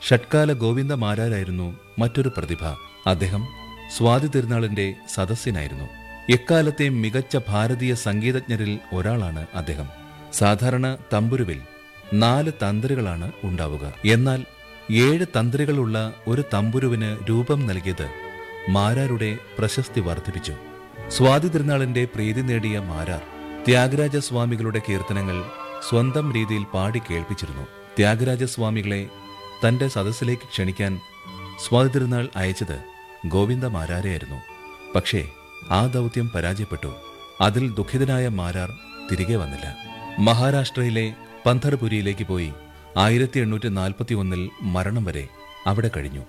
ഷട്കാല ഗോവിന്ദ മാരാരായിരുന്നു മറ്റൊരു പ്രതിഭ അദ്ദേഹം സ്വാതി തിരുനാളിന്റെ സദസ്യനായിരുന്നു എക്കാലത്തെ മികച്ച ഭാരതീയ സംഗീതജ്ഞരിൽ ഒരാളാണ് അദ്ദേഹം സാധാരണ തമ്പുരുവിൽ നാല് തന്ത്രികളാണ് ഉണ്ടാവുക എന്നാൽ ഏഴ് തന്ത്രികളുള്ള ഒരു തമ്പുരുവിന് രൂപം നൽകിയത് മാരാരുടെ പ്രശസ്തി വർദ്ധിപ്പിച്ചു സ്വാതി തിരുനാളിന്റെ പ്രീതി നേടിയ മാരാർ ത്യാഗരാജസ്വാമികളുടെ കീർത്തനങ്ങൾ സ്വന്തം രീതിയിൽ പാടി കേൾപ്പിച്ചിരുന്നു ത്യാഗരാജസ്വാമികളെ തന്റെ സദസ്സിലേക്ക് ക്ഷണിക്കാൻ സ്വാതി തിരുനാൾ അയച്ചത് ഗോവിന്ദ മാരാരെയായിരുന്നു പക്ഷേ ആ ദൗത്യം പരാജയപ്പെട്ടു അതിൽ ദുഃഖിതനായ മാരാർ തിരികെ വന്നില്ല മഹാരാഷ്ട്രയിലെ പന്ധർപുരിയിലേക്ക് പോയി ആയിരത്തി എണ്ണൂറ്റി നാൽപ്പത്തി ഒന്നിൽ മരണം വരെ അവിടെ കഴിഞ്ഞു